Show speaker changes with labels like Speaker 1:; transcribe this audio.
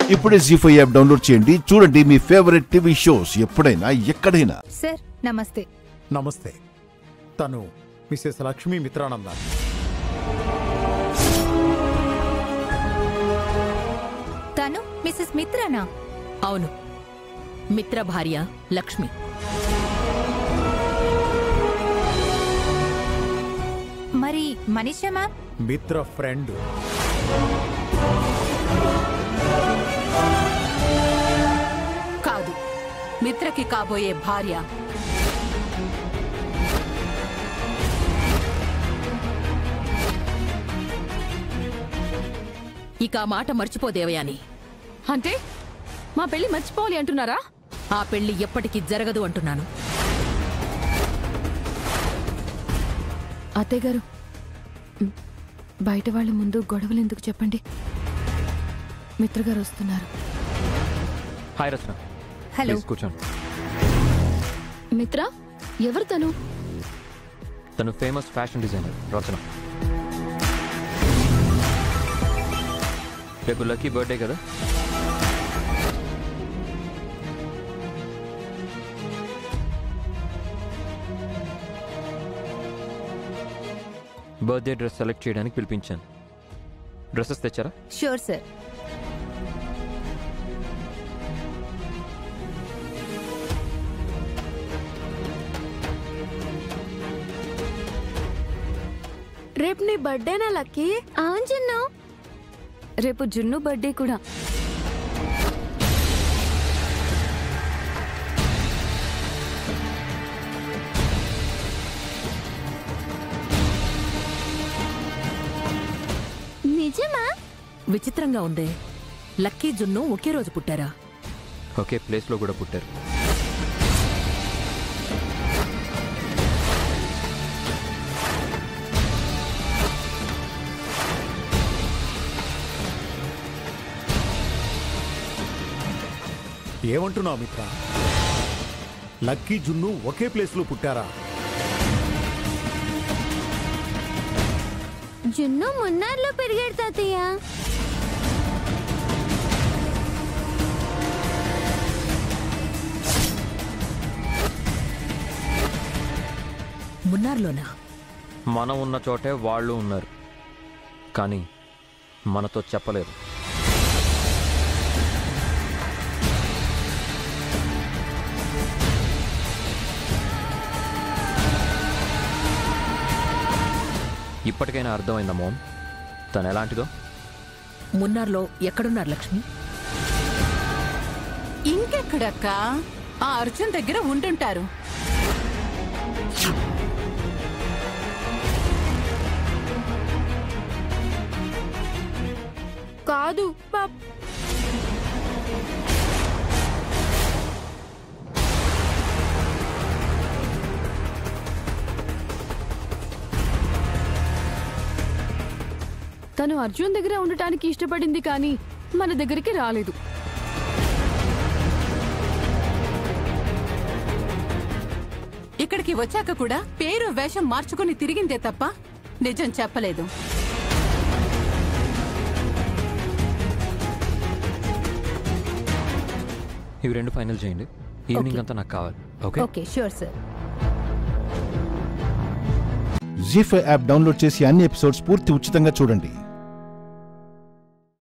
Speaker 1: ఇప్పుడే G five app download చేయండి చూడండి మీ ఫేవరెట్ టీవీ షోస్ ఎప్పుడైనా ఎక్కడైనా
Speaker 2: సార్ నమస్తే
Speaker 3: నమస్తే తను మిసెస్ లక్ష్మీ మిత్రానంద
Speaker 2: తను మిస్సెస్ మిత్రానా
Speaker 4: అవును మిత్ర భార్య లక్ష్మి
Speaker 2: మరి మనీషా మ్యామ్
Speaker 3: మిత్ర ఫ్రెండ్
Speaker 4: కాదు మిత్రకి కాబోయే భార్య ఇక ఆ మాట మర్చిపోదేవయాని
Speaker 5: అంటే మా పెళ్లి మర్చిపోవాలి అంటున్నారా
Speaker 4: ఆ పెళ్లి ఎప్పటికీ జరగదు అంటున్నాను
Speaker 5: అత్తయ్య గారు మ్, బయట వాళ్ళ ముందు గొడవలు ఎందుకు చెప్పండి మిత్రగారు వస్తున్నారు
Speaker 6: హాయ్ రచన
Speaker 2: హలో
Speaker 6: ప్లీజ్ కూర్చోండి
Speaker 5: మిత్ర ఎవరు తను
Speaker 6: తను ఫేమస్ ఫ్యాషన్ డిజైనర్ రచన రేపు లక్కీ బర్త్డే కదా బర్త్డే డ్రెస్ సెలెక్ట్ చేయడానికి పిలిపించాను డ్రెస్సెస్ తెచ్చారా
Speaker 2: షూర్ సార్
Speaker 5: రేపు నీ బర్త్డేనా లక్కీ అవును జున్ను రేపు జున్ను బర్త్డే కూడా నిజమా
Speaker 4: విచిత్రంగా ఉందే లక్కీ జున్ను ఒకే రోజు పుట్టారా
Speaker 6: ఒకే ప్లేస్లో కూడా పుట్టారు
Speaker 3: ఏమంటున్నావు మిత్ర లక్కీ జున్ను ఒకే ప్లేస్లో పుట్టారా
Speaker 7: జున్ను మున్నార్లో పెరిగాడు తాతయ్య
Speaker 4: మున్నార్లోనా
Speaker 6: మనం ఉన్న చోటే వాళ్ళు ఉన్నారు కానీ మనతో చెప్పలేరు ఇప్పటికైనా అర్థమైందా మోమ్ తను ఎలాంటిదో
Speaker 4: మున్నార్లో ఎక్కడున్నారు లక్ష్మి
Speaker 8: ఇంకెక్కడక్క ఆ అర్జున్ దగ్గర ఉంటుంటారు
Speaker 5: కాదు పాప్ తను అర్జున్ దగ్గర ఉండటానికి ఇష్టపడింది కానీ మన దగ్గరికి రాలేదు
Speaker 8: ఇక్కడికి వచ్చాక కూడా పేరు వేషం మార్చుకుని తిరిగిందే తప్ప నిజం చెప్పలేదు
Speaker 6: ఇవి రెండు ఫైనల్ చేయండి ఈవినింగ్ అంతా నాకు కావాలి okay
Speaker 2: okay sure sir
Speaker 1: Zee five app download చేసి అన్ని ఎపిసోడ్స్ పూర్తి ఉచితంగా చూడండి